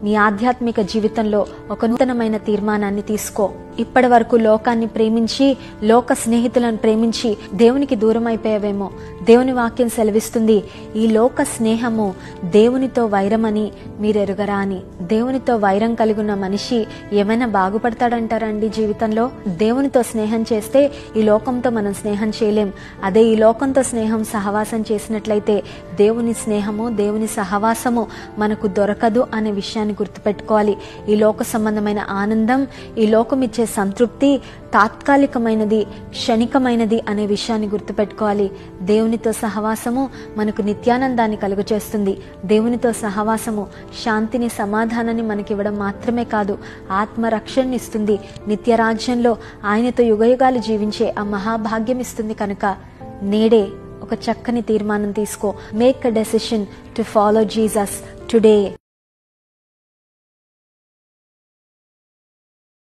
నీ ఆధ్యాత్మిక జీవితంలో ఒక నూతనమైన తీర్మానాన్ని తీసుకో ఇప్పటి వరకు లోకాన్ని ప్రేమించి లోక స్నేహితులను ప్రేమించి దేవునికి దూరం అయిపోయావేమో దేవుని వాక్యం సెలవిస్తుంది ఈ లోక స్నేహము దేవునితో వైరమని మీరు ఎరుగరా అని దేవునితో వైరం కలిగి ఉన్న మనిషి ఏమైనా బాగుపడతాడంటారండి జీవితంలో దేవునితో స్నేహం చేస్తే ఈ లోకంతో మనం స్నేహం చేయలేం అదే ఈ లోకంతో స్నేహం సహవాసం చేసినట్లయితే దేవుని స్నేహము దేవుని సహవాసము మనకు దొరకదు అనే విషయాన్ని గుర్తుపెట్టుకోవాలి ఈ లోక సంబంధమైన ఆనందం ఈ లోకం ఇచ్చే సంతృప్తి తాత్కాలికమైనది క్షణికమైనది అనే విషయాన్ని గుర్తుపెట్టుకోవాలి దేవునితో సహవాసము మనకు నిత్యానందాన్ని కలుగు చేస్తుంది దేవునితో సహవాసము శాంతిని సమాధానాన్ని మనకివ్వడం మాత్రమే కాదు ఆత్మరక్షణని ఇస్తుంది నిత్య రాజ్యంలో ఆయనతో యుగయుగాలు జీవించే ఆ మహాభాగ్యం ఇస్తుంది కనుక నేడే ఒక చక్కని తీర్మానం తీసుకో make a decision to follow Jesus today